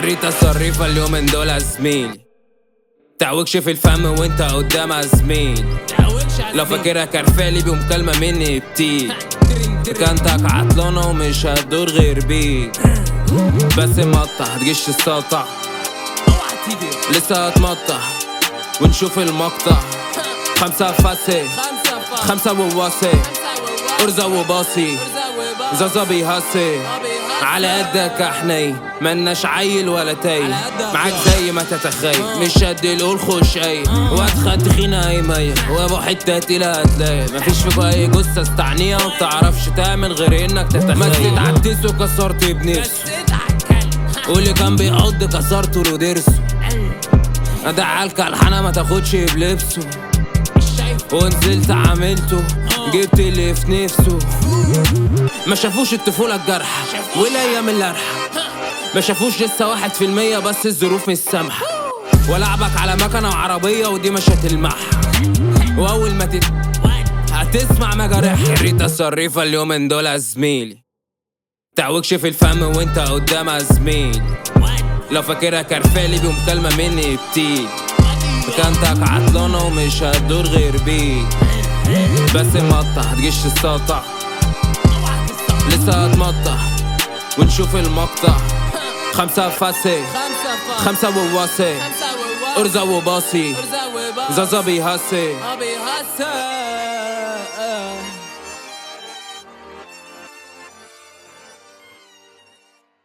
الريتا الصريفة اليومين دول يا زميلي تعوجش في الفم وانت قدام زميل لو فاكرها كرفالي بمكالمة مني بتيجي كانتك عطلانة ومش هتدور غير بيك بس مقطع هتجيش السطع لسه هتمطع ونشوف المقطع خمسة فاسي خمسة وواصي أرزة وباصي زازا بيهصي على قدك يا حني مناش عيل ولا تاي معاك زي ما تتخيل مش قد القول خش اي وادخل تخينة اي مية وابو حتة تقيلة هتلاقي مفيش فيكو اي جثة استعنيها ومتعرفش تعمل غير انك تتخيل مسيت عديس وكسرت بنفسه واللي كان بيعض كسرته له ضرسه ادعالك الحنا ما تاخدش بلبسه ونزلت عملته جبت اللي في نفسه ما شافوش الطفولة الجرحى والايام الارحى ما شافوش لسه واحد في المية بس الظروف مش سامحة ولعبك على مكنة وعربية ودي مش هتلمعها واول ما تت... هتسمع مجارحها ريتا الصريفة اليومين دول يا زميلي تعوجش في الفم وانت قدام يا زميلي لو فاكرها كرفالي بمكالمة مني بتيجي كانتك عطلانة ومش هتدور غير بيك بس مقطع هتجيش السطع لسه هتمطع ونشوف المقطع خمسة فاسي خمسة وواصي أرزة وباصي زازا بيهسي